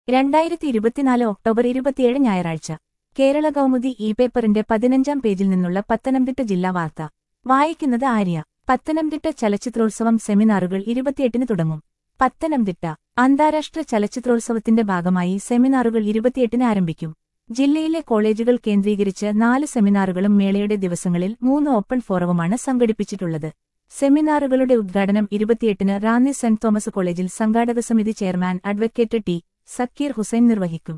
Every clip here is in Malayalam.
രണ്ടായിരത്തി ഇരുപത്തിനാല് ഒക്ടോബർ ഇരുപത്തിയേഴ് ഞായറാഴ്ച കേരള കൗമുദി ഇ പേപ്പറിന്റെ പതിനഞ്ചാം പേജിൽ നിന്നുള്ള പത്തനംതിട്ട ജില്ലാ വാർത്ത വായിക്കുന്നത് ആര്യ പത്തനംതിട്ട ചലച്ചിത്രോത്സവം സെമിനാറുകൾ ഇരുപത്തിയെട്ടിന് തുടങ്ങും പത്തനംതിട്ട അന്താരാഷ്ട്ര ചലച്ചിത്രോത്സവത്തിന്റെ ഭാഗമായി സെമിനാറുകൾ ഇരുപത്തിയെട്ടിന് ആരംഭിക്കും ജില്ലയിലെ കോളേജുകൾ കേന്ദ്രീകരിച്ച് നാല് സെമിനാറുകളും മേളയുടെ ദിവസങ്ങളിൽ മൂന്ന് ഓപ്പൺ ഫോറവുമാണ് സംഘടിപ്പിച്ചിട്ടുള്ളത് സെമിനാറുകളുടെ ഉദ്ഘാടനം ഇരുപത്തിയെട്ടിന് റാന്നി സെന്റ് തോമസ് കോളേജിൽ സംഘാടക സമിതി chairman advocate T Zakir Hussain നിർവഹിക്കും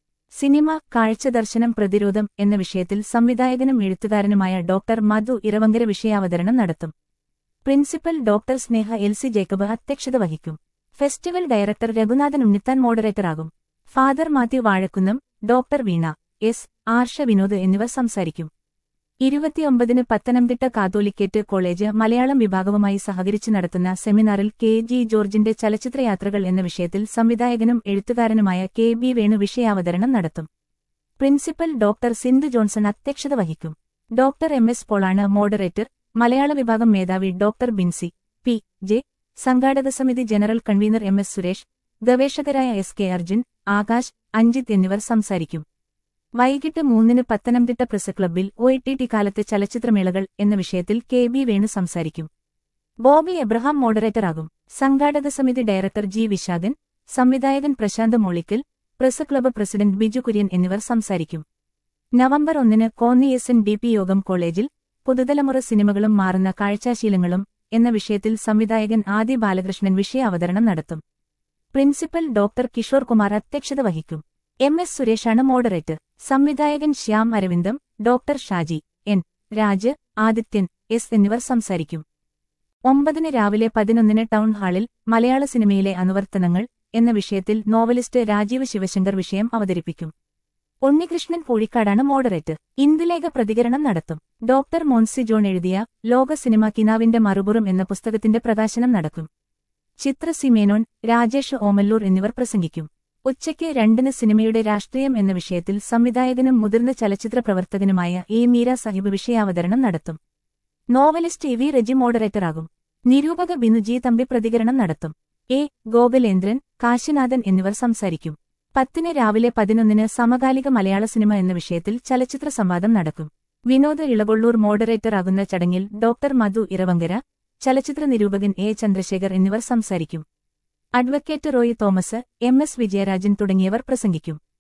സിനിമ കാഴ്ചദർശനം പ്രതിരോധം എന്ന വിഷയത്തിൽ സംവിധായകനും എഴുത്തുകാരനുമായ ഡോക്ടർ മധു ഇറവങ്കര വിഷയാവതരണം നടത്തും principal doctor Sneha L C Jacob അധ്യക്ഷത വഹിക്കും ഫെസ്റ്റിവൽ ഡയറക്ടർ രഘുനാഥൻ ഉണ്ണിത്താൻ മോഡറേറ്ററാകും father Mathew Vazhakkunnam doctor Veena S Arsha Vinod എന്നിവർ സംസാരിക്കും ഇരുപത്തിയൊമ്പതിന് പത്തനംതിട്ട കാത്തോലിക്കേറ്റ് കോളേജ് മലയാളം വിഭാഗവുമായി സഹകരിച്ച് നടത്തുന്ന സെമിനാറിൽ കെ ജി ജോർജിന്റെ ചലച്ചിത്രയാത്രകൾ എന്ന വിഷയത്തിൽ സംവിധായകനും എഴുത്തുകാരനുമായ കെ ബി വേണു വിഷയാവതരണം നടത്തും പ്രിൻസിപ്പൽ ഡോക്ടർ സിന്ധു ജോൺസൺ അധ്യക്ഷത വഹിക്കും ഡോക്ടർ എം എസ് പോളാണ് മോഡറേറ്റർ മലയാള വിഭാഗം മേധാവി ഡോക്ടർ ബിൻസി പി ജെ സംഘാടക സമിതി general convener M S Suresh ഗവേഷകരായ എസ് കെ അർജുൻ ആകാശ് അഞ്ജിത്ത് എന്നിവർ സംസാരിക്കും വൈകിട്ട് മൂന്നിന് പത്തനംതിട്ട പ്രസ് ക്ലബ്ബിൽ ഒ ടി ടി കാലത്തെ ചലച്ചിത്രമേളകൾ എന്ന വിഷയത്തിൽ കെ ബി വേണു സംസാരിക്കും ബോബി എബ്രഹാം മോഡറേറ്ററാകും സംഘാടക സമിതി ഡയറക്ടർ ജി വിഷാദൻ സംവിധായകൻ Prashanth Molikkal press club president Biju Kurian എന്നിവർ സംസാരിക്കും നവംബർ ഒന്നിന് Konni S N D P Yogam കോളേജിൽ പുതുതലമുറ സിനിമകളും മാറുന്ന കാഴ്ചാശീലങ്ങളും എന്ന വിഷയത്തിൽ സംവിധായകൻ ആദി ബാലകൃഷ്ണൻ വിഷയാവതരണം നടത്തും പ്രിൻസിപ്പൽ ഡോക്ടർ കിഷോർ കുമാർ അധ്യക്ഷത വഹിക്കും എം എസ് സുരേഷാണ് മോഡറേറ്റർ സംവിധായകൻ Shyam Aravindam doctor Shaji N Raj Adithyan S എന്നിവർ സംസാരിക്കും ഒമ്പതിന് രാവിലെ പതിനൊന്നിന് ടൗൺ ഹാളിൽ മലയാള സിനിമയിലെ അനുവർത്തനങ്ങൾ എന്ന വിഷയത്തിൽ നോവലിസ്റ്റ് രാജീവ് ശിവശങ്കർ വിഷയം അവതരിപ്പിക്കും ഉണ്ണികൃഷ്ണൻ പൂഴിക്കാടാണ് മോഡറേറ്റർ ഇന്ദുലേഖ പ്രതികരണം നടത്തും ഡോക്ടർ മോൻസി ജോൺ എഴുതിയ ലോക സിനിമ കിനാവിന്റെ മറുപുറം എന്ന പുസ്തകത്തിന്റെ പ്രകാശനം നടക്കും ചിത്ര സി മേനോൻ രാജേഷ് ഓമല്ലൂർ എന്നിവർ പ്രസംഗിക്കും ഉച്ചയ്ക്ക് രണ്ടിന് സിനിമയുടെ രാഷ്ട്രീയം എന്ന വിഷയത്തിൽ സംവിധായകനും മുതിർന്ന ചലച്ചിത്ര പ്രവർത്തകനുമായ എ മീര സാഹിബ് വിഷയാവതരണം നടത്തും നോവലിസ്റ്റ് ഇ വി റെജി മോഡറേറ്ററാകും നിരൂപക ബിനുജി തമ്പി പ്രതികരണം നടത്തും എ ഗോകുലേന്ദ്രൻ കാശിനാഥൻ എന്നിവർ സംസാരിക്കും പത്തിന് രാവിലെ പതിനൊന്നിന് സമകാലിക മലയാള സിനിമ എന്ന വിഷയത്തിൽ ചലച്ചിത്ര സംവാദം നടക്കും വിനോദ് ഇളകൊള്ളൂർ മോഡറേറ്ററാകുന്ന ചടങ്ങിൽ ഡോക്ടർ മധു ഇറവങ്കര ചലച്ചിത്ര നിരൂപകൻ എ ചന്ദ്രശേഖർ എന്നിവർ സംസാരിക്കും advocate Roy Thomas M S Vijayarajan തുടങ്ങിയവർ പ്രസംഗിക്കും